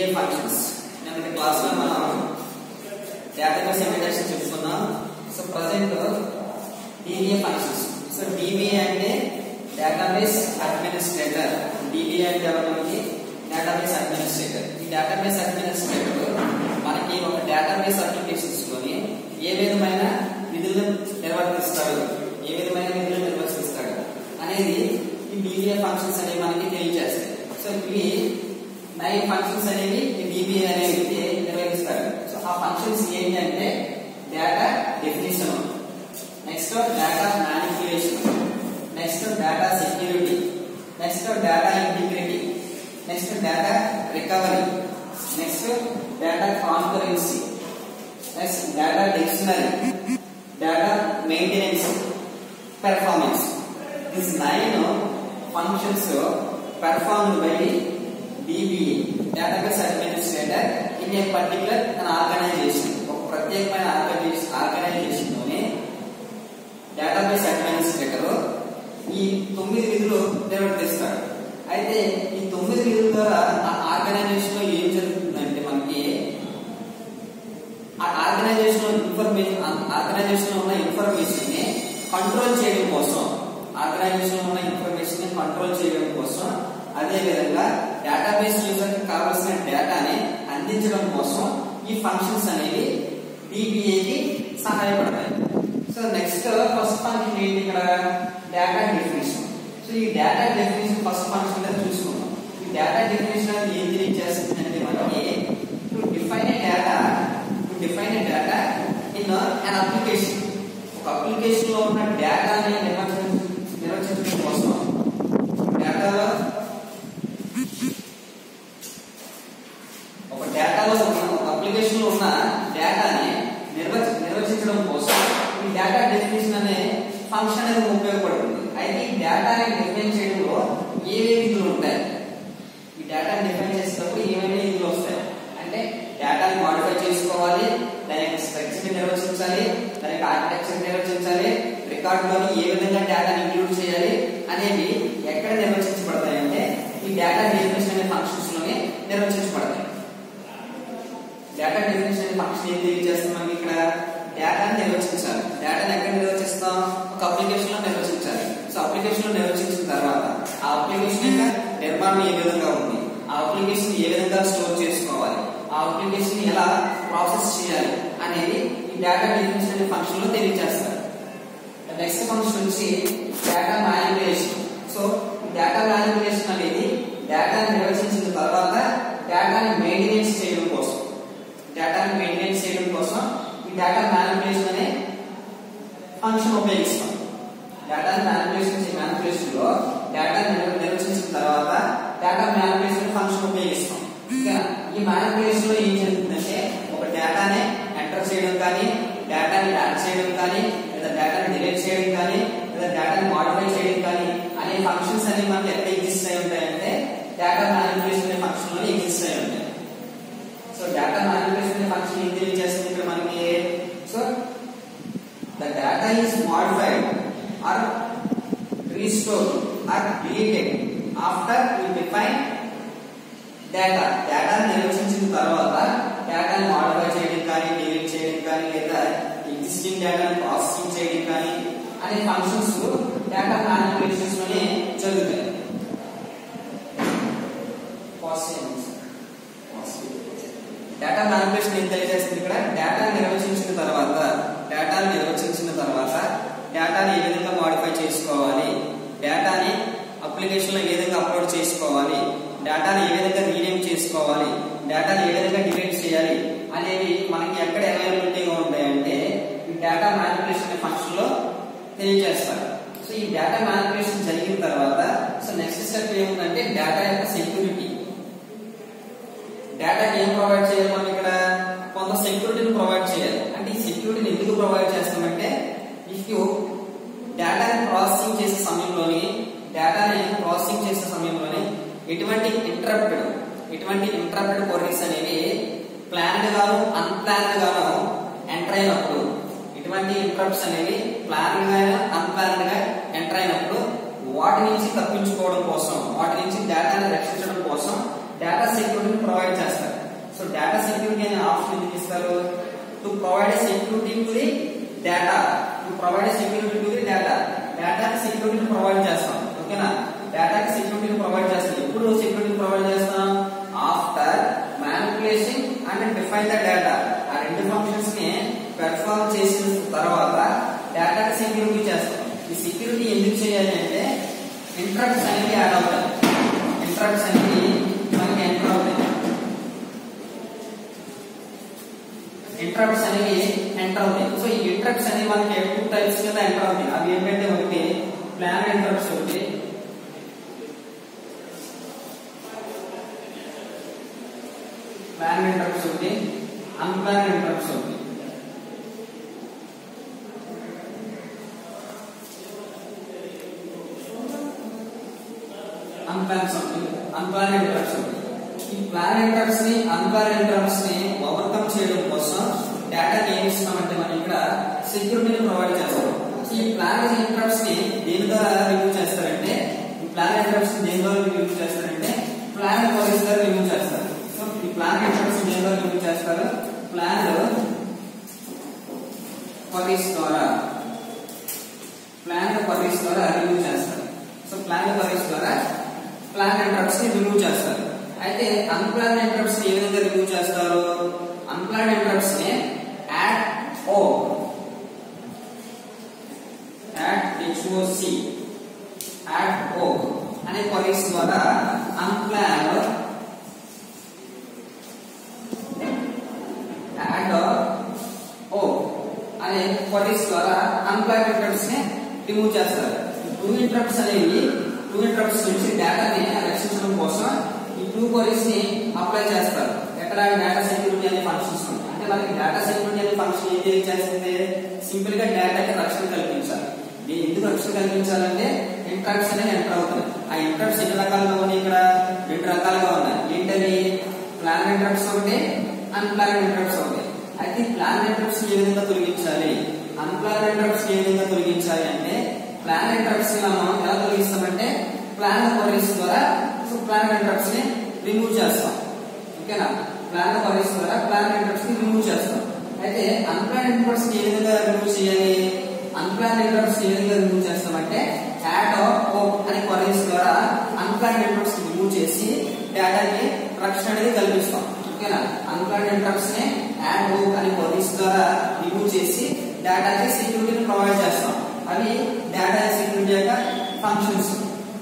functions నిన్నటి class లో మనం డేటాబేస్ ఇంట్రడక్షన్ చెప్పుకున్నాం so present DBA functions so DBA అంటే డేటాబేస్ అడ్మినిస్ట్రేటర్ డిబిఏ అంటే ఎవరు మనకి డేటాబేస్ అడ్మినిస్ట్రేటర్ ఈ డేటాబేస్ అడ్మినిస్ట్రేటర్ మనకి ఒక డేటాబేస్ అప్లికేషన్స్ లోని ఏ విధమైన విధులను నిర్వర్తిస్తాడు ఏ విధమైన విధులను నిర్వర్తిస్తాడు అనేది ఈ డిబిఏ ఫంక్షన్స్ అనేవి మనకి తెలియజేస్తాయి సో ఇవి నైన్ ఫంక్షన్స్ అనేవి ఈ డిబిఏ అనేవి నిర్వహిస్తారు సో ఆ ఫంక్షన్స్ ఏంటి అంటే data definition next data manipulation next data security next data integrity next data recovery next data కాన్ఫరెన్సీ next data dictionary data maintenance performance this nine functions performed by DBA database administrator in a particular an organization ఒక ప్రత్యేకమైన organization organization లోనే database administrator ఈ తొమ్మిది విధులు నిర్వర్తిస్తాడు అయితే ఈ తొమ్మిది విధుల ద్వారా ఆ ఆర్గనైజేషన్ లో ఏం జరుగుతుందంటే మనకి ఆ ఆర్గనైజేషన్ లో ఇన్ఫర్మేషన్ ఆర్గనైజేషన్ లో ఉన్న ఇన్ఫర్మేషన్ ని కంట్రోల్ చేయడం కోసం ఆర్గనైజేషన్ లో ఉన్న ఇన్ఫర్మేషన్ ని కంట్రోల్ చేయడం కోసం అదే విధంగా డేటాబేస్ యూజర్ కి కావాల్సిన డేటాని అందించడం కోసం ఈ ఫంక్షన్స్ అనేవి DBA కి సహాయపడతాయి సో నెక్స్ట్ ఫస్ట్ ఫంక్షన్ ఏంటి ఇక్కడ డేటా డెఫినేషన్ సో ఈ డేటా డెఫినేషన్ ఫస్ట్ ఫంక్షన్ గా చూసుకుందాం ఈ డేటా డెఫినేషన్ అనేది ఏం తెలియజేస్తుంది అంటే మనకి to define a data to define a data in an application ఒక అప్లికేషన్ లో ఉన్న డేటాని నిర్వచించ నిర్వచించడం కోసం డేటాలో ఒక డేటాలో ఉన్న ఒక అప్లికేషన్ లో ఉన్న డేటాని నిర్వచ నిర్వచించడం కోసం ఈ డేటా డెఫినేషన్ అనే ఫంక్షన్ అనేది ఉపయోగపడుతుంది అయితే ఈ డేటాని డిఫైన్ చేయడంలో ఏవే విధులు ఉంటాయి ఈ డేటాని డిఫైన్ చేసేటప్పుడు ఏమేమి విధులు వస్తాయి అంటే డేటాని మాడిఫై చేసుకోవాలి దాని యొక్క స్ట్రక్చర్ నిర్వచించాలి దాని యొక్క ఆర్కిటెక్చర్ నిర్వచించాలి రికార్డులోని ఏ విధంగా డేటాని ఇంక్లూడ్ చేయాలి అనేవి ఎక్కడ నిర్వచించబడతాయి అంటే ఈ డేటా డెఫినేషన్ అనే ఫంక్షన్స్ లోనే నిర్వచించబడతాయి డేటా డెఫినేషన్ అనే ఫంక్షన్ ఏం తెలియజేస్తుంది మనకి ఇక్కడ డేటాని నిర్వచించాలి డేటాని ఎక్కడ నిర్వచిస్తాం ఒక అప్లికేషన్ లో నిర్వచించాలి సో అప్లికేషన్ లో నిర్వచించిన తర్వాత ఆ అప్లికేషన్ యొక్క నిర్మాణం ఏ విధంగా ఉంది ఆ అప్లికేషన్ ఏ విధంగా స్టోర్ చేసుకోవాలి ఆ అప్లికేషన్ ఎలా ప్రాసెస్ చేయాలి అనేది ఈ డేటా డెఫినేషన్ అనే ఫంక్షన్ లో తెలియజేస్తారు నెక్స్ట్ ఫంక్షన్ వచ్చి data manipulation so data manipulation అనేది డేటాని నిర్వచించిన తర్వాత డేటాని మెయింటెనెన్స్ చేయడం కోసం డేటాని మెయింటెనెన్స్ చేయడం కోసం ఈ డేటా మ్యానిపులేషన్ అనే ఫంక్షన్ ఉపయోగిస్తాం డేటాని మ్యానిపులేషన్ మ్యానిపులేషన్ లో డేటాని నిర్వచించిన తర్వాత డేటా మ్యానిపులేషన్ ఫంక్షన్ ఉపయోగిస్తాం ఇంకా ఈ మ్యానిపులేషన్ లో ఏం జరుగుతుందంటే ఒక డేటాని ఎంటర్ చేయడం కానీ డేటాని యాడ్ చేయడం కానీ లేదా డేటాని డిలీట్ చేయడం కానీ లేదా డేటాని మాడిఫై చేయడం కానీ అనే ఫంక్షన్స్ అనేవి మనకి ఎక్కడ ఎగ్జిస్ట్ అయి ఉంటాయంటే డేటా మ్యానిపులేషన్ అనే ఫంక్షన్ లో ఎగ్జిస్ట్ అయి ఉంటాయి సో డేటా మ్యానిపులేషన్ అనే ఫంక్షన్ ఏం తెలియజేస్తుంది ఇక్కడ మనకి so the data is modified or restore or deleted after you define data డేటాను నిర్వచించిన తర్వాత డేటాను మాడిఫై చేయడం కానీ డిలీట్ చేయడం కానీ లేదా ఎగ్జిస్టింగ్ డేటాను ప్రాసెసింగ్ చేయడం కానీ అనే ఫంక్షన్స్ డేటా మ్యానిపులేషన్స్ లోనే జరుగుతాయి డేటా మ్యానిపులేషన్ ఏం తెలియజేస్తుంది ఇక్కడ డేటా నిర్వచించిన తర్వాత డేటాను నిర్వచించిన తర్వాత డేటాని ఏ విధంగా మాడిఫై చేసుకోవాలి డేటాని అప్లికేషన్ లో ఏ విధంగా అప్లోడ్ చేసుకోవాలి డేటాని ఏ విధంగా రీనేమ్ చేసుకోవాలి డేటాని ఏ విధంగా డిలీట్ చేయాలి అనేవి మనకి ఎక్కడ అవైలబిలిటీగా ఉంటాయంటే ఈ డేటా మ్యానిపులేషన్ ఫంక్షన్ లో తెలియజేస్తారు సో ఈ డేటా మ్యానిపులేషన్ జరిగిన తర్వాత సో నెక్స్ట్ స్టెప్ ఏముందంటే డేటా యొక్క సెక్యూరిటీ డేటా ఏం ప్రొవైడ్ చేయాలి మనం ఇక్కడ కొంత సెక్యూరిటీని ప్రొవైడ్ చేయాలి అంటే ఈ సెక్యూరిటీని ఎందుకు ప్రొవైడ్ చేస్తామంటే ఇఫ్ యూ డేటాని ప్రాసెసింగ్ చేసే సమయంలోని డేటాని ప్రాసెసింగ్ చేసే సమయంలోని ఎటువంటి ఇంటరప్టెడ్ ఎటువంటి ఇంటరప్టెడ్ క్వరీస్ అనేవి ప్లాన్డ్ గాను అన్ప్లాన్డ్ గాను ఎంటర్ అయినప్పుడు ఇటువంటి ఇంటరప్ట్స్ అనేవి ప్లాన్ గా అన్ప్లాన్డ్ గా ఎంటర్ అయినప్పుడు వాటి నుంచి తప్పించుకోవడం కోసం వాటి నుంచి డేటాని రక్షించడం కోసం డేటా సెక్యూరిటీని ప్రొవైడ్ చేస్తారు డేటా సెక్యూరిటీ అనే ఆప్షన్ ఎందుకు ఇస్తారు to provide security to the data to provide security to the data డేటాకి సెక్యూరిటీని ప్రొవైడ్ చేస్తాం ఓకేనా డేటాకి సెక్యూరిటీని ప్రొవైడ్ చేస్తాం ఎప్పుడు సెక్యూరిటీని ప్రొవైడ్ చేస్తాం after manipulation and define the data ఆ రెండు ఫంక్షన్స్ ని పెర్ఫార్మ్ చేసిన తర్వాత డేటాకి సెక్యూరిటీ చేస్తాం ఈ సెక్యూరిటీ ఎందుకు చేయాలి అంటే ఇంటరప్ట్స్ అనేవి యాడ్ అవుతాయి ఇంటరప్ట్స్ అనేవి మనకి ఎంటర్ అవుతాయి ఇంటరప్ట్స్ అనేవి ఎంటర్ అవుతాయి సో ఈ ఇంటరప్ట్స్ అనేవి మనకి టూ టైప్స్ కింద ఎంటర్ అవుతాయి అవి ఏంటంటే ఒకటి ప్లాన్ ఇంటరప్ట్స్ ఒకటి ప్లాన్ ఇంటరప్ట్స్ ఒకటి అన్ప్లాన్ ఇంటరప్ట్స్ ఒకటి అన్ప్లాన్ సంథింగ్ అన్ప్లాన్ ఇంటరప్ట్స్ ఒకటి ఈ ప్లాన్ ఇంటరప్ట్స్ ని అన్ప్లాన్ ఇంటరప్ట్స్ ని ఓవర్కమ్ చేయడం కోసం డేటాని ఏమి ఇస్తామంటే మనం ఇక్కడ సెక్యూరిటీని ప్రొవైడ్ చేస్తాం ఈ ప్లాన్ ఇంటరప్ట్స్ ని దేని ద్వారా రిమూవ్ చేస్తారంటే ఈ ప్లాన్ ఇంటరప్ట్స్ ని దేని ద్వారా రిమూవ్ చేస్తారంటే ప్లాన్ పోలీస్ ద్వారా రిమూవ్ చేస్తారు సో ఈ ప్లాన్ ఇంటరప్ట్స్ దేని ద్వారా రిమూవ్ చేస్తారు ప్లాన్ పోలీస్ ద్వారా ప్లాన్ పోలీస్ ద్వారా రిమూవ్ చేస్తారు సో ప్లాన్ పోలీస్ ద్వారా ప్లాన్ ఇంటరప్ట్స్ ని రిమూవ్ చేస్తారు అయితే అన్ప్లాన్ ఇంటరప్ట్స్ ఏ విధంగా రిమూవ్ చేస్తారు అన్ప్లాన్ ఇంటరప్ట్స్ ని ad hoc ad HOC ad hoc అనే క్వరీస్ ద్వారా అన్ప్లాన్ యాడ్ ఓ అనే క్వరీస్ ద్వారా అన్ప్లాన్ ఇంటరప్ట్స్ ని రిమూవ్ చేస్తారు టూ ఇంటరప్ట్స్ అనేవి టూ ఇంటరప్ట్స్ నుంచి డేటాని రక్షించడం కోసం ఈ టూ క్వరీస్ ని అప్లై చేస్తారు ఎక్కడ డేటా సెక్యూరిటీ అనే ఫంక్షన్స్ అంటే మనకి డేటా సెక్యూరిటీ అనే ఫంక్షన్ ఏం చేస్తుంది సింపుల్ గా డేటాకి రక్షణ కల్పించాలి దీని ఎందుకు రక్షణ కల్పించాలంటే ఇంటరప్ట్స్ అనేవి ఎంటర్ అవుతాయి ఆ ఇంటరప్ట్స్ ఎన్ని రకాలుగా ఉన్నాయి ఇక్కడ రెండు రకాలుగా ఉన్నాయి ఏంటవి ప్లాన్ ఇంటరప్ట్స్ ఒకటి అన్ప్లాన్ ఇంటరప్ట్స్ ఒకటి అయితే ప్లాన్ ఇంటరప్ట్స్ ఏ విధంగా తొలగించాలి అన్ప్లాన్ ఇంటరప్ట్స్ ఏ విధంగా తొలగించాలి అంటే ప్లాన్ ఇంటరప్ట్స్ మనం ఎలా తొలగిస్తామంటే ప్లాన్ క్వరీస్ ద్వారా ప్లాన్ ఇంటరప్ట్స్ ని రిమూవ్ చేస్తాం ఓకేనా ప్లాన్ క్వరీస్ ద్వారా ప్లాన్ ఇంటరప్ట్స్ ని రిమూవ్ చేస్తాం అయితే అన్ప్లాన్ ఇంటరప్ట్స్ ఏ విధంగా రిమూవ్ చేయాలి అన్ప్లాన్ ఇంటరప్ట్స్ ఏ విధంగా రిమూవ్ చేస్తామంటే యాడ్ ఓ అనే క్వరీస్ ద్వారా అన్ప్లాన్ ఇంటరప్ట్స్ రిమూవ్ చేసి డేటాకి రక్షణ అనేది కల్పిస్తాం ఓకేనా అన్ప్లాన్ ఇంటరప్ట్స్ ని యాడ్ ఓ అనే క్వరీస్ ద్వారా రిమూవ్ చేసి డేటాకి సెక్యూరిటీని ప్రొవైడ్ చేస్తాం అవి డేటా సెక్యూరిటీ యొక్క ఫంక్షన్స్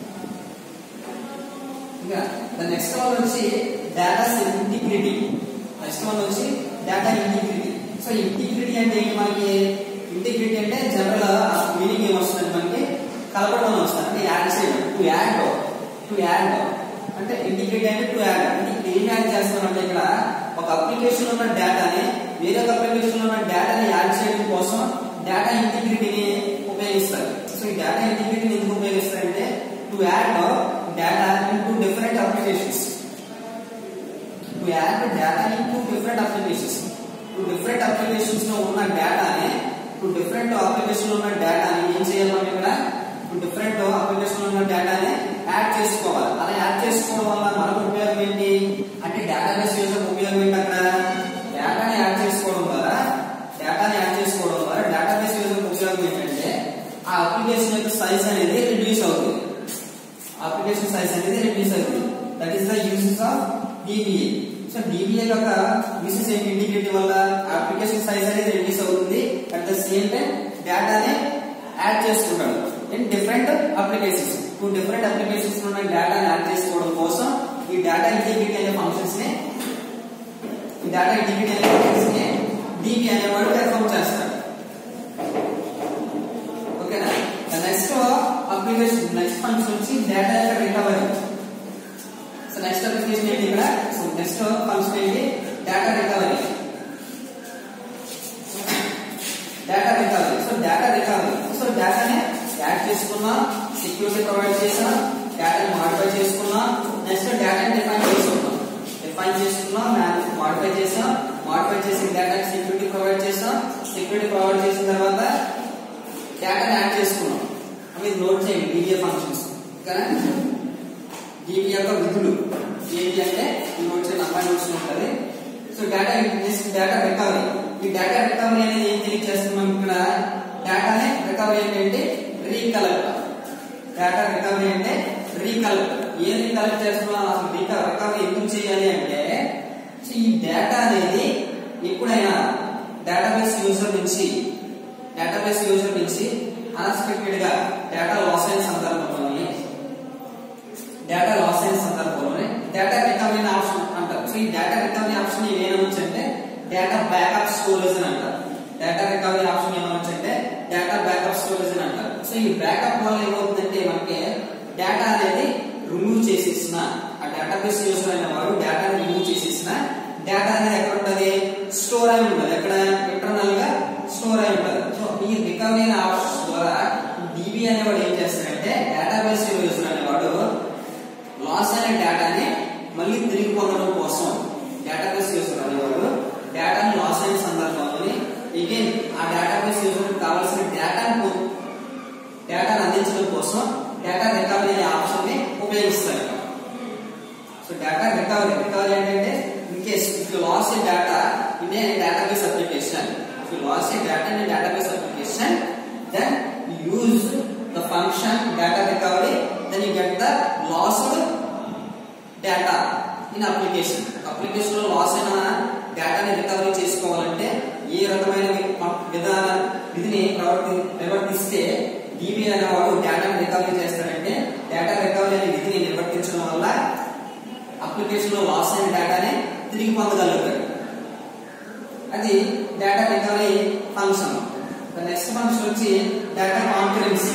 ఇంకా నెక్స్ట్ వన్ వచ్చి డేటా ఇంటిగ్రిటీ నెక్స్ట్ వన్ వచ్చి డేటా ఇంటిగ్రిటీ సో ఇంటిగ్రిటీ అంటే ఏంటి మనకి ఇంటిగ్రిటీ అంటే జనరల్ మీనింగ్ ఏమొస్తుంది మనకి కలపడం అని వస్తుంది అంటే యాడ్ చేయడం టు యాడ్ టు యాడ్ అంటే ఇంటిగ్రిటీ అంటే టు యాడ్ అంటే ఇక్కడ ఏం యాడ్ చేస్తామంటే ఇక్కడ ఒక అప్లికేషన్ ఉన్న డేటాని వేరే ఒక అప్లికేషన్ ఉన్న డేటాని యాడ్ చేయడం కోసం డేటా ఇంటిగ్రిటీని ఉపయోగిస్తారు సో ఈ డేటా ఇంటిగ్రిటీని ఎందుకు ఉపయోగిస్తారంటే to add data into different applications to add data into different applications to different applications లో ఉన్న డేటాని టు డిఫరెంట్ అప్లికేషన్ లో ఉన్న డేటాని ఏం చేయాలి మనం ఇక్కడ టు డిఫరెంట్ అప్లికేషన్ లో ఉన్న డేటాని యాడ్ చేసుకోవాలి అలా యాడ్ చేసుకోవడం వల్ల మనకు ఉపయోగం ఏంటి అంటే డేటాబేస్ యూజర్ ఉపయోగం ఏంటి అక్కడ డేటాని యాడ్ చేసుకోవడం ద్వారా డేటాని యాడ్ చేసుకోవడం ద్వారా డేటాబేస్ యూజర్ ఉపయోగం ఏంటంటే ఆ అప్లికేషన్ యొక్క సైజ్ అనేది రిడ్యూస్ అవుతుంది అప్లికేషన్ సైజ్ అనేది రిడ్యూస్ అవుతుంది that is the uses of DBA so DBA యొక్క యూసెస్ ఏంటి ఇంటిగ్రిటీ వల్ల అప్లికేషన్ సైజ్ అనేది రిడ్యూస్ అవుతుంది అట్ ద సేమ్ టైం డేటాని యాడ్ చేసుకుంటాడు in different applications to different applications ఉన్న డేటాని యాడ్ చేసుకోవడం కోసం ఈ డేటా ఇంటిగ్రిటీ అనే ఫంక్షన్స్ ని ఈ డేటా ఇంటిగ్రిటీ అనే ఫంక్షన్స్ ని డిబి అనేవాడు పెర్ఫామ్ చేస్తాడు ఓకేనా నెక్స్ట్ అప్లికేషన్ నెక్స్ట్ ఫంక్షన్ వచ్చి డేటా యొక్క రికవరీ సో నెక్స్ట్ అప్లికేషన్ ఏంటి ఇక్కడ సో నెక్స్ట్ ఫంక్షన్ ఏంటి data recovery data recovery so data recovery so డేటాని యాడ్ చేసుకున్నాం సెక్యూరిటీ ప్రొవైడ్ చేసాం డేటాని మాడిఫై చేసుకున్నాం నెక్స్ట్ డేటాని డిఫైన్ చేసుకున్నాం డిఫైన్ చేసుకున్నాం మాడిఫై చేసాం మాడిఫై చేసిన డేటాకి సెక్యూరిటీ ప్రొవైడ్ చేసాం సెక్యూరిటీ ప్రొవైడ్ చేసిన తర్వాత డేటాని యాడ్ చేసుకున్నాం అవి నోట్ చేయండి డీబీఏ ఫంక్షన్స్ కానీ డీబీ యొక్క విధులు ఏంటి అంటే ఈ నోట్ చేయండి అమ్మాయి నోట్స్ ఉంటుంది so data next data recovery ఈ డేటా రికవరీ అనేది ఏం తెలియజేస్తున్నాం ఇక్కడ డేటానే రికవరీ ఏంటంటే రీకలెక్ట్ డేటా రికవరీ అంటే రీకలెక్ట్ ఏం రీకలెక్ట్ చేస్తున్నాం అసలు డేటా రికవరీ ఎందుకు చేయాలి అంటే సో ఈ డేటా అనేది ఎప్పుడైనా డేటాబేస్ యూజర్ నుంచి డేటాబేస్ యూజర్ నుంచి అన్ఎక్స్పెక్టెడ్ గా డేటా లాస్ అయిన సందర్భంలోని డేటా లాస్ అయిన సందర్భంలోనే డేటా రికవరీ ఆప్షన్ అంటారు సో ఈ డేటా రికవరీ ఆప్షన్ ఏమనొచ్చు అంటే డేటా బ్యాకప్ స్టోరేజ్ అని అంటారు డేటా రికవరీ ఆప్షన్ ఏమనొచ్చు అంటే డేటా బ్యాకప్ స్టోరేజ్ అని అంటారు సో ఈ బ్యాకప్ వల్ల ఏమవుతుందంటే మనకి డేటా అనేది రిమూవ్ చేసేసిన ఆ డేటాబేస్ యూజర్ అయిన వాడు డేటాని రిమూవ్ చేసేసిన డేటా అనేది ఎక్కడ ఉంటుంది స్టోర్ అయి ఉంటుంది ఎక్కడ ఇంటర్నల్ గా స్టోర్ అయి ఉంటుంది సో ఈ రికవరీ ఆప్షన్ ద్వారా డిబి అనేవాడు ఏం చేస్తాడంటే డేటాబేస్ యూజర్ అనేవాడు లాస్ అయిన డేటాని మళ్ళీ తిరిగి పొందడం కోసం డేటాబేస్ యూజర్ అనేవాడు డేటాని లాస్ అయిన సందర్భంలోని అగైన్ ఆ డేటాబేస్ యూజర్ కావాల్సిన డేటాను డేటాను అందించడం కోసం డేటా రికవరీ అనే ఆప్షన్ ని ఉపయోగిస్తారు సో డేటా రికవరీ రికవరీ ఏంటంటే in case if you loss a data in a database application if you loss a data in a database application then use the function data recovery then you get the lost data in application application లో loss అయిన డేటాని recovery చేసుకోవాలంటే ఏ రకమైన వి- విధాన విధిని ప్రవర్తి నిర్వర్తిస్తే dB అనేవాడు డేటాని recovery చేస్తాడంటే డేటా రికవరీ అనే విధిని నిర్వర్తించడం వల్ల అప్లికేషన్ లో లాస్ అయిన డేటాని తిరిగి పొందగలుగుతాడు అది data recovery function next function వచ్చి data confidency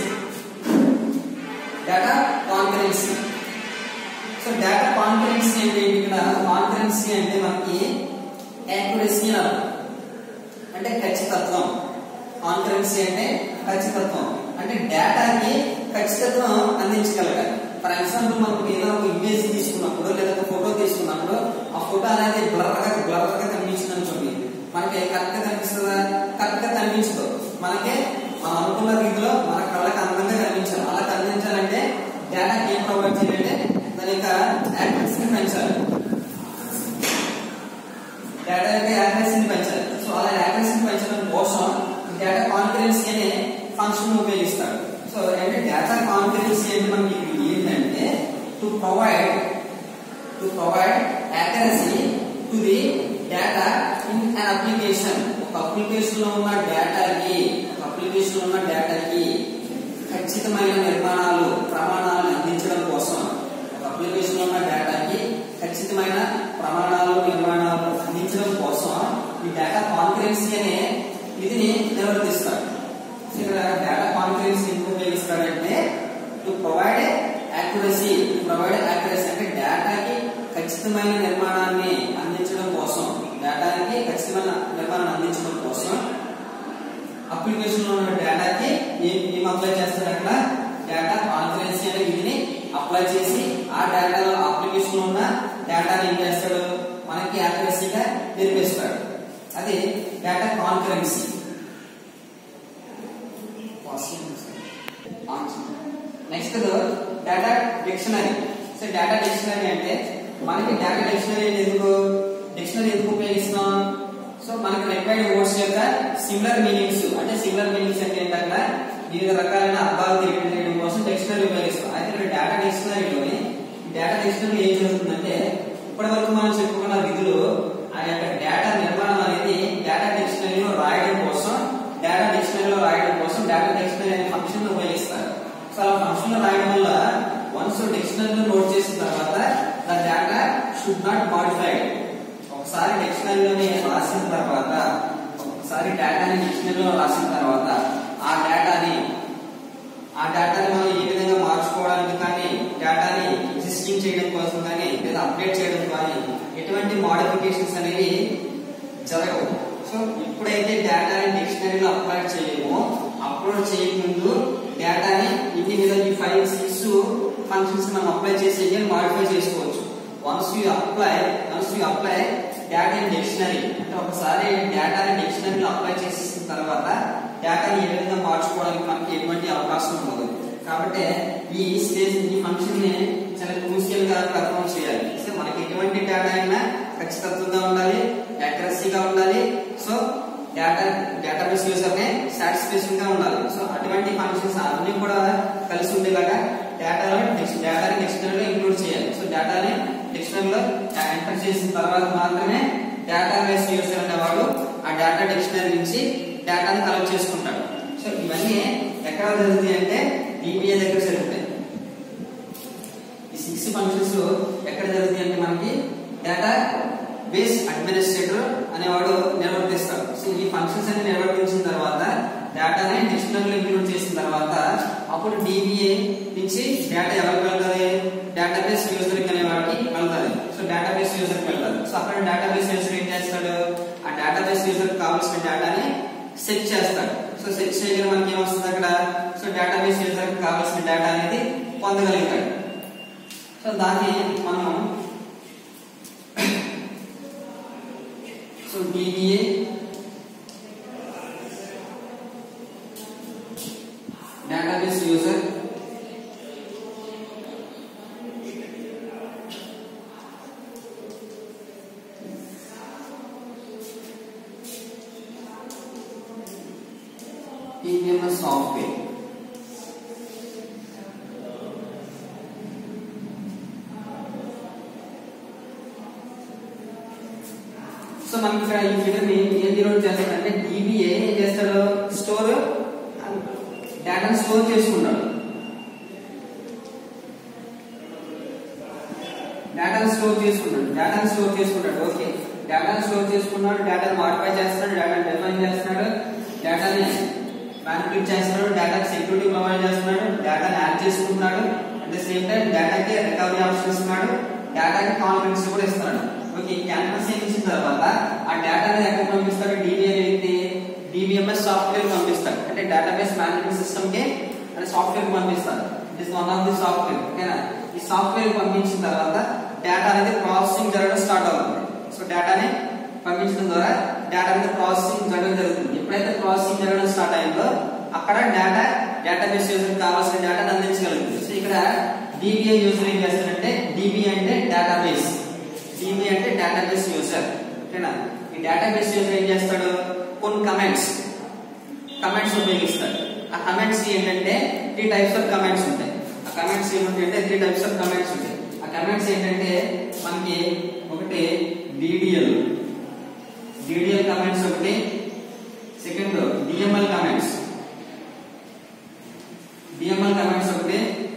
data confidency so data confidency అంటే ఏంటి ఇక్కడ కాన్ఫరెన్సీ అంటే మనకి యాక్యురసీ అంటే ఖచ్చితత్వం కాన్ఫరెన్సీ అంటే ఖచ్చితత్వం అంటే డేటాకి ఖచ్చితత్వం అందించగలగాలి ఫర్ ఎగ్జాంపుల్ మనకు ఏదైనా ఒక ఇమేజ్ తీసుకున్నప్పుడు లేదా ఒక ఫోటో తీసుకున్నప్పుడు ఆ ఫోటో అనేది బ్లర్ గా బ్లర్ గా కనిపించింది అనుకోండి మనకి కరెక్ట్ గా కనిపిస్తుందా కరెక్ట్ గా కనిపించదు మనకి మనం అనుకున్న రీతిలో మన కళ్ళకి అందంగా కనిపించాలి అలా కనిపించాలంటే డేటాకి ఏం ప్రొవైడ్ చేయాలంటే దాని యొక్క యాక్యురసీని పెంచాలి డేటా యొక్క యాక్యురసీని పెంచాలి సో అలా యాక్యురసీని పెంచడం కోసం డేటా కాన్ఫిడెన్సీ అనే ఫంక్షన్ ఉపయోగిస్తాడు సో అంటే డేటా కాన్ఫిడెన్సీ అంటే మనకి ఇప్పుడు ఏంటంటే to provide to provide accuracy to the data in an application ఒక అప్లికేషన్ లో ఉన్న డేటాకి ఒక అప్లికేషన్ లో ఉన్న డేటాకి ఖచ్చితమైన నిర్మాణాలు ప్రమాణాలను అందించడం కోసం ఒక అప్లికేషన్ లో ఉన్న డేటాకి ఖచ్చితమైన ప్రమాణాలు నిర్మాణాలు అందించడం కోసం ఈ డేటా కాన్ఫరెన్సీ అనే విధిని నిర్వర్తిస్తాడు సో ఇక్కడ డేటా కాన్ఫరెన్సీ ఎందుకు ఉపయోగిస్తాడంటే to provide accuracy to provide accuracy అంటే డేటాకి ఖచ్చితమైన నిర్మాణాన్ని అందించడం కోసం డేటాకి ఖచ్చితమైన నిర్మాణాన్ని అందించడం కోసం అప్లికేషన్ లో ఉన్న డేటాకి ఏం ఏం అప్లై చేస్తాడు అక్కడ డేటా కాన్ఫరెన్సీ అనే విధిని అప్లై చేసి ఆ డేటాలో అప్లికేషన్ లో ఉన్న డేటాని ఏం చేస్తాడు మనకి యాక్యురసీగా నిర్మిస్తాడు అది data కాన్ఫరెన్సీ next data dictionary so data dictionary అంటే మనకి డేటా డిక్షనరీ ఎందుకు డిక్షనరీ ఎందుకు ఉపయోగిస్తున్నాం సో మనకి రిక్వైర్డ్ వర్డ్స్ యొక్క సిమిలర్ మీనింగ్స్ అంటే సిమిలర్ మీనింగ్స్ అంటే ఏంటంటే వివిధ రకాలైన అర్థాలు తెలియజేయడం కోసం డిక్షనరీ ఉపయోగిస్తాం అయితే ఇక్కడ డేటా డిక్షనరీలోని డేటా డిక్షనరీ ఏం జరుగుతుందంటే ఇప్పటి వరకు మనం చెప్పుకున్న విధులు ఆ యొక్క డేటా నిర్మాణం అనేది డేటా డిక్షనరీలో రాయడం కోసం డేటా డిక్షనరీలో రాయడం కోసం డేటా డిక్షనరీ అనే ఫంక్షన్ ఉపయోగిస్తారు సో అలా ఫంక్షన్ రాయడం వల్ల వన్స్ డిక్షనరీలో నోట్ చేసిన తర్వాత the data should not modified ఒకసారి డిక్షనరీలోని రాసిన తర్వాత ఒకసారి డేటాని డిక్షనరీలో రాసిన తర్వాత ఆ డేటాని ఆ డేటాని మనం ఏ విధంగా మార్చుకోవడానికి కానీ డేటాని ఎగ్జిస్టింగ్ చేయడం కోసం కానీ లేదా అప్డేట్ చేయడం కానీ ఎటువంటి మోడిఫికేషన్స్ అనేవి జరగవు సో ఎప్పుడైతే డేటాని డిక్షనరీలో అప్లోడ్ చేయమో అప్లోడ్ చేయకముందు డేటాని ఇన్ని మీద ఈ ఫైవ్ సిక్స్ ఫంక్షన్స్ మనం అప్లై చేసి మాడిఫై చేసుకోవచ్చు once you apply once you apply data in dictionary అంటే ఒకసారి డేటాని డిక్షనరీలో అప్లై చేసిన తర్వాత డేటాని ఏ విధంగా మార్చుకోవడానికి మనకి ఎటువంటి అవకాశం ఉండదు కాబట్టి ఈ స్టేజ్ ఈ ఫంక్షన్ ని చాలా క్రూసియల్ గా పర్ఫామ్ చేయాలి సో మనకి ఎటువంటి డేటా అయినా ఖచ్చితత్వంగా ఉండాలి ఫంక్షన్స్ అన్ని కూడా కలిసి ఉండేలాగా డేటాలో డేటాని డిక్షనరీలో ఇంక్లూడ్ చేయాలి సో డేటాని డిక్షనరీలో ఎంటర్ చేసిన తర్వాత మాత్రమే డేటా బేస్ యూజర్ అనేవాడు ఆ డేటా డిక్షనరీ నుంచి డేటాని కలెక్ట్ చేసుకుంటాడు సో ఇవన్నీ ఎక్కడ జరుగుతాయి అంటే డిబిఏ దగ్గర జరుగుతాయి ఈ సిక్స్ ఫంక్షన్స్ ఎక్కడ జరుగుతాయి అంటే మనకి డేటా బేస్ అడ్మినిస్ట్రేటర్ అనేవాడు నిర్వర్తిస్తాడు సో ఈ ఫంక్షన్స్ అన్ని నిర్వర్తించిన తర్వాత డేటాని డిక్షనరీలో ఇంక్లూడ్ చేసిన తర్వాత అప్పుడు డిబిఏ నుంచి డేటా ఎవరికి వెళ్తుంది డేటాబేస్ యూజర్ అనేవాడికి వెళ్తుంది సో డేటాబేస్ యూజర్ కి వెళ్తారు సో అక్కడ డేటాబేస్ యూజర్ ఏం చేస్తాడు ఆ డేటాబేస్ యూజర్ కావాల్సిన డేటాని సెట్ చేస్తాడు సో సెట్ చేయగల మనకి ఏమొస్తుంది అక్కడ సో డేటాబేస్ యూజర్ కావాల్సిన డేటా అనేది పొందగలుగుతాడు సో దాన్ని మనం so DBA database user DBMS software so మనకి ఇక్కడ ఈ ఫిగర్ ని ఏం డినోట్ చేస్తాడంటే డిబిఏ ఏం చేస్తాడు స్టోర్ డేటాను స్టోర్ చేసుకుంటాడు డేటాను స్టోర్ చేసుకుంటాడు డేటాను స్టోర్ చేసుకుంటాడు ఓకే డేటాను స్టోర్ చేసుకున్నాడు డేటాను మాడిఫై చేస్తున్నాడు డేటాను డిఫైన్ చేస్తున్నాడు డేటాని మ్యానిపులేట్ చేస్తున్నాడు డేటాకి సెక్యూరిటీ ప్రొవైడ్ చేస్తున్నాడు డేటాని యాడ్ చేసుకుంటున్నాడు అట్ ద సేమ్ టైం డేటాకి రికవరీ ఆప్షన్ ఇస్తున్నాడు డేటాకి కాన్ఫిడెన్స్ కూడా ఇస్తున్నాడు ఓకే క్యాన్వాస్ ఇచ్చిన తర్వాత ఆ డేటాని ఎక్కడ పంపిస్తాడు డిబిఎం ఏంటి డిబిఎంఎస్ సాఫ్ట్వేర్ పంపిస్తాడు అంటే డేటాబేస్ మేనేజ్మెంట్ సిస్టమ్ కి అంటే సాఫ్ట్వేర్ పంపిస్తాడు it is one of the software ఓకేనా ఈ సాఫ్ట్వేర్ పంపించిన తర్వాత డేటా అనేది ప్రాసెసింగ్ జరగడం స్టార్ట్ అవుతుంది సో డేటాని పంపించడం ద్వారా డేటా అనేది ప్రాసెసింగ్ జరగడం జరుగుతుంది ఎప్పుడైతే ప్రాసెసింగ్ జరగడం స్టార్ట్ అయిందో అక్కడ డేటా డేటాబేస్ యూజర్ కావాల్సిన డేటాను అందించగలుగుతుంది సో ఇక్కడ డిబిఐ యూజర్ ఏం చేస్తారంటే డిబి అంటే డేటాబేస్ డిబి అంటే డేటాబేస్ యూజర్ ఓకేనా ఈ డేటాబేస్ యూజర్ ఏం చేస్తాడు కొన్ని కమెంట్స్ కమెంట్స్ ఉపయోగిస్తాడు ఆ కమెంట్స్ ఏంటంటే త్రీ టైప్స్ ఆఫ్ కమెంట్స్ ఉంటాయి ఆ కమెంట్స్ ఏమిటంటే త్రీ టైప్స్ ఆఫ్ కమెంట్స్ ఉంటాయి ఆ కమెంట్స్ ఏంటంటే మనకి ఒకటి డిడిఎల్ డిడిఎల్ కమెంట్స్ ఒకటి second DML comments DML comments ఒకటి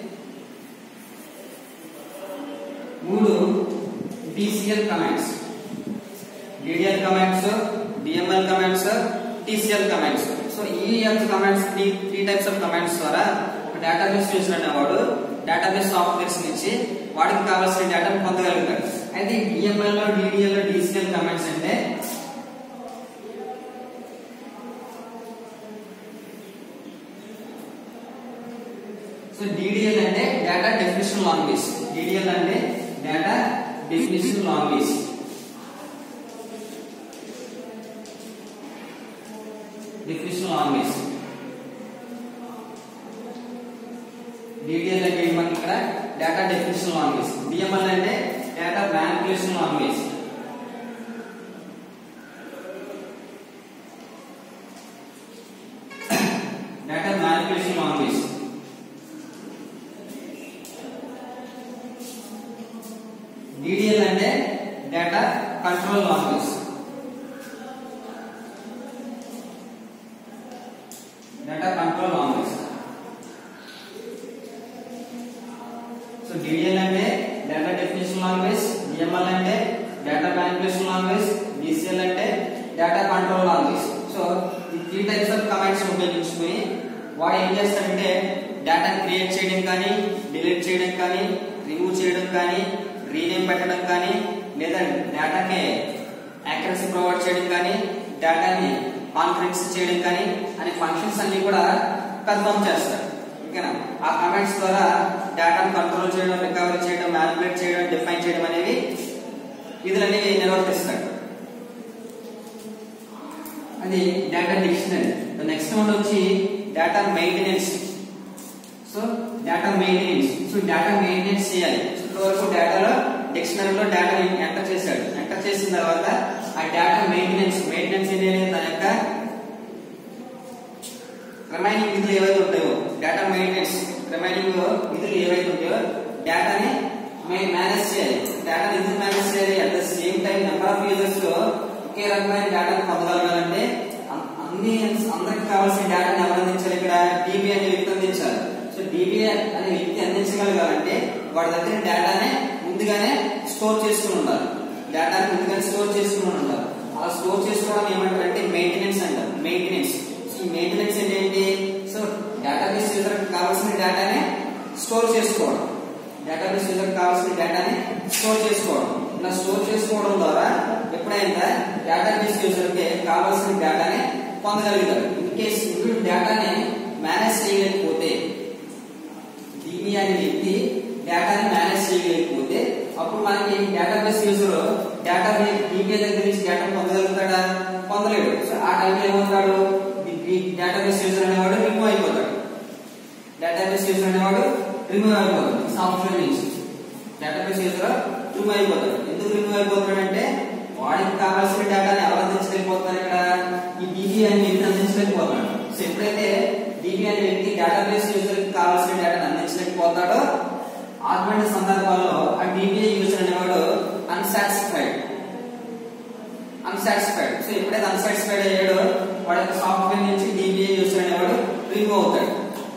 మూడు DCL comments DDL comments DML comments TCL comments so ఈ యొక్క comments three three types of comments ద్వారా డేటాబేస్ యూజర్ అనేవాడు డేటాబేస్ సాఫ్ట్వేర్స్ నుంచి వాడికి కావాల్సిన డేటాను పొందగలుగుతాడు అయితే డిఎంఎల్ లో డిడిఎల్ లో డిసిఎల్ కమెంట్స్ అంటే సో డిడిఎల్ అంటే డేటా డెఫినేషన్ లాంగ్వేజ్ డిడిఎల్ అంటే data definition language definition language DDL అంటే ఏంటి మనకి ఇక్కడ డేటా డెఫినేషన్ లాంగ్వేజ్ డిఎంఎల్ అంటే data manipulation language data manipulation language DDL అంటే data control language data control language so DDL అంటే data definition language DML అంటే data manipulation language DCL అంటే data control language so ఈ three types of commands ఉపయోగించుకుని వాడు ఏం చేస్తాడంటే data create చేయడం కానీ డిలీట్ చేయడం కానీ రిమూవ్ చేయడం కానీ రీనేమ్ పెట్టడం కానీ లేదా డేటాకి యాక్యురసీ ప్రొవైడ్ చేయడం కానీ డేటాని కాన్ఫరెన్స్ చేయడం కానీ అనే ఫంక్షన్స్ అన్ని కూడా పెర్ఫామ్ చేస్తారు ఓకేనా ఆ కమెంట్స్ ద్వారా డేటాను కంట్రోల్ చేయడం రికవరీ చేయడం మ్యానిపులేట్ చేయడం డిఫైన్ చేయడం అనేవి విధులనేవి నిర్వర్తిస్తాడు అది డేటా డిక్షనరీ నెక్స్ట్ వన్ వచ్చి data maintenance so data maintenance so data maintenance చేయాలి సో ఇప్పటివరకు డేటాలో డిక్షనరీలో డేటా ఎంటర్ చేశాడు ఎంటర్ చేసిన తర్వాత ఆ డేటా మెయింటెనెన్స్ మెయింటెనెన్స్ అనేది తన యొక్క రిమైనింగ్ విధులు ఏవైతే ఉంటాయో డేటా మెయింటెనెన్స్ రిమైనింగ్ విధులు ఏవైతే ఉంటాయో డేటాని మేనేజ్ చేయాలి డేటాని ఎందుకు మేనేజ్ చేయాలి at the same time number of users ఒకే రకమైన డేటాను పొందగలగాలంటే అన్- అన్ని అందరికి కావాల్సిన డేటాని ఎవరు అందించాలి ఇక్కడ డీబీ అనే వ్యక్తి అందించాలి సో డీబీ అనే వ్యక్తి అందించగలగాలంటే వాడి దగ్గర డేటానే ముందుగానే స్టోర్ చేసుకుని ఉండాలి డేటాని ముందుగానే స్టోర్ చేసుకుని ఉండాలి అలా స్టోర్ చేసుకోవడం ఏమంటారు అంటే మెయింటెనెన్స్ అంటారు మెయింటెనెన్స్ ఈ మెయింటెనెన్స్ అంటే ఏంటి సో డేటాబేస్ యూజర్ కావాల్సిన డేటానే స్టోర్ చేసుకోవడం డేటాబేస్ యూజర్ కావాల్సిన డేటాని స్టోర్ చేసుకోవడం ఇలా స్టోర్ చేసుకోవడం ద్వారా ఎప్పుడైనా డేటాబేస్ యూజర్ కి కావాల్సిన డేటాని పొందగలుగుతారు ఇన్ కేస్ వీడు డేటాని మేనేజ్ చేయలేకపోతే డిబి అనే వ్యక్తి డేటాని మేనేజ్ చేయలేకపోతే అప్పుడు మనకి డేటాబేస్ యూజర్ డేటా డిబి దగ్గర నుంచి డేటా పొందగలుగుతాడా పొందలేడు సో ఆ టైంలో ఏమవుతాడు డేటాబేస్ యూజర్ అనేవాడు రిమూవ్ అయిపోతాడు డేటాబేస్ యూజర్ అనేవాడు రిమూవ్ అయిపోతాడు సాఫ్ట్వేర్ నుంచి డేటాబేస్ యూజర్ రిమూవ్ అయిపోతాడు ఎందుకు రిమూవ్ అయిపోతాడంటే వాడికి కావాల్సిన డేటాని ఎవరు అందించలేకపోతున్నారు ఇక్కడ ఈ డిబి అనే వ్యక్తి అందించలేకపోతున్నాడు సో ఎప్పుడైతే డిబి అనే వ్యక్తి డేటాబేస్ యూజర్ కి కావాల్సిన డేటాను అందించలేకపోతాడో అటువంటి సందర్భాల్లో ఆ డిబిఐ యూజర్ అనేవాడు అన్సాటిస్ఫైడ్ అన్సాటిస్ఫైడ్ సో ఎప్పుడైతే అన్సాటిస్ఫైడ్ అయ్యాడో వాడి యొక్క సాఫ్ట్వేర్ నుంచి డిబిఐ యూజర్ అనేవాడు రిమూవ్ అవుతాడు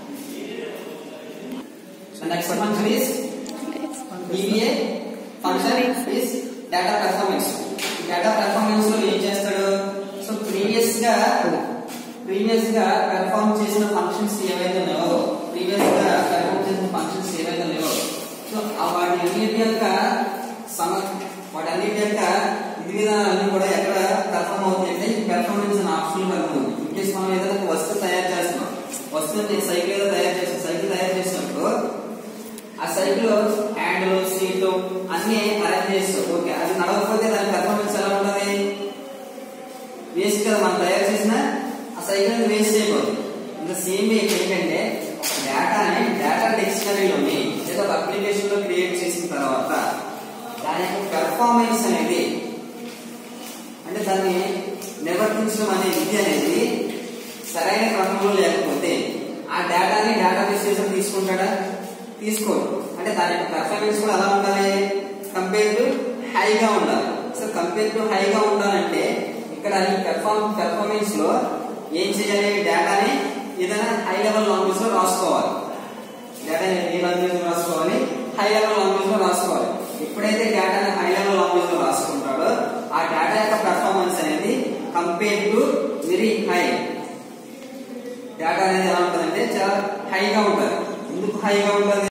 so next function is DBA function is data performance data performance లో ఏం చేస్తాడు సో ప్రీవియస్ గా ప్రీవియస్ గా పెర్ఫార్మ్ చేసిన ఫంక్షన్స్ ఏవైతే ఉన్నాయో ప్రీవియస్ గా పెర్ఫార్మ్ చేసిన ఫంక్షన్స్ ఏవైతే ఉన్నాయో సో ఆ వాటి అన్నిటి యొక్క సమ వాటి అన్నిటి యొక్క విధి విధానాలన్నీ కూడా ఎక్కడ పెర్ఫార్మ్ అవుతాయి అంటే ఈ పెర్ఫార్మెన్స్ అనే ఆప్షన్ కలుగుతుంది ఇన్ కేసు మనం ఏదైనా ఒక వస్తువు తయారు చేస్తున్నాం వస్తువుని సైకిల్ ఏదో తయారు చేస్తాం సైకిల్ తయారు చేసినప్పుడు ఆ సైకిల్ హ్యాండ్ సీట్ అన్ని అరేంజ్ చేస్తాం ఓకే అది నడవకపోతే దాని పెర్ఫార్మెన్స్ ఎలా ఉంటది వేస్ట్ కదా మనం తయారు చేసిన ఆ సైకిల్ వేస్ట్ అయిపోతుంది ఇంకా సేమ్ వే ఏంటంటే డేటాని డేటా డిక్షనరీలోని లేదా ఒక అప్లికేషన్ లో క్రియేట్ చేసిన తర్వాత దాని యొక్క పెర్ఫార్మెన్స్ అనేది అంటే దాన్ని నిర్వర్తించడం అనే విద్య అనేది సరైన క్రమంలో లేకపోతే ఆ డేటాని డేటాబేస్ యూజర్ తీసుకుంటాడా తీసుకోడు అంటే దాని యొక్క పెర్ఫార్మెన్స్ కూడా ఎలా ఉండాలి కంపేర్ టు హైగా ఉండాలి సో కంపేర్ టు హైగా ఉండాలంటే ఇక్కడ ఈ పెర్ఫార్మ్ పెర్ఫార్మెన్స్ లో ఏం చేయాలి డేటాని ఏదైనా హై లెవెల్ లాంగ్వేజ్ లో రాసుకోవాలి డేటాని ఏ లాంగ్వేజ్ లో రాసుకోవాలి హై లెవెల్ లాంగ్వేజ్ లో రాసుకోవాలి ఎప్పుడైతే డేటాని హై లెవెల్ లాంగ్వేజ్ లో రాసుకుంటాడో ఆ డేటా యొక్క పెర్ఫార్మెన్స్ అనేది compare to very high data అనేది ఎలా ఉంటుందంటే చాలా హైగా ఉంటుంది ఎందుకు హైగా ఉంటుంది